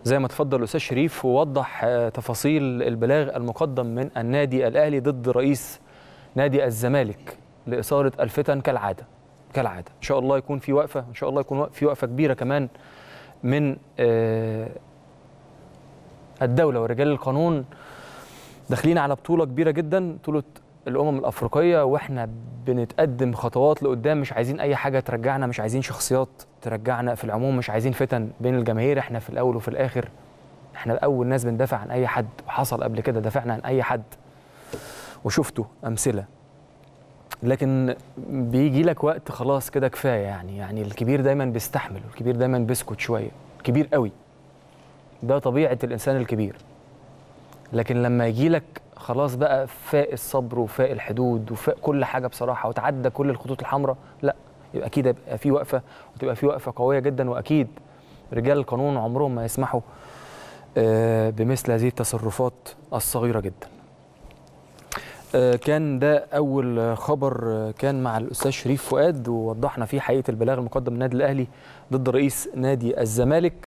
زي ما تفضل الاستاذ شريف ووضح آه، تفاصيل البلاغ المقدم من النادي الاهلي ضد رئيس نادي الزمالك لاثاره الفتن كالعاده كالعاده ان شاء الله يكون في وقفه ان شاء الله يكون في وقفه كبيره كمان من آه، الدوله ورجال القانون داخلين على بطوله كبيره جدا بطوله الامم الافريقيه واحنا بنتقدم خطوات لقدام مش عايزين اي حاجه ترجعنا مش عايزين شخصيات ترجعنا في العموم مش عايزين فتن بين الجماهير احنا في الاول وفي الاخر احنا اول ناس بندافع عن اي حد وحصل قبل كده دافعنا عن اي حد وشفتوا امثله لكن بيجي لك وقت خلاص كده كفايه يعني يعني الكبير دايما بيستحمل والكبير دايما بيسكت شويه كبير قوي ده طبيعه الانسان الكبير لكن لما يجي لك خلاص بقى فاق الصبر وفاق الحدود وفاق كل حاجه بصراحه وتعدى كل الخطوط الحمراء لا يبقى اكيد هيبقى في وقفه وتبقى في وقفه قويه جدا واكيد رجال القانون عمرهم ما يسمحوا آه، بمثل هذه التصرفات الصغيره جدا. آه، كان ده اول خبر آه، كان مع الاستاذ شريف فؤاد ووضحنا فيه حقيقه البلاغ المقدم من النادي الاهلي ضد رئيس نادي الزمالك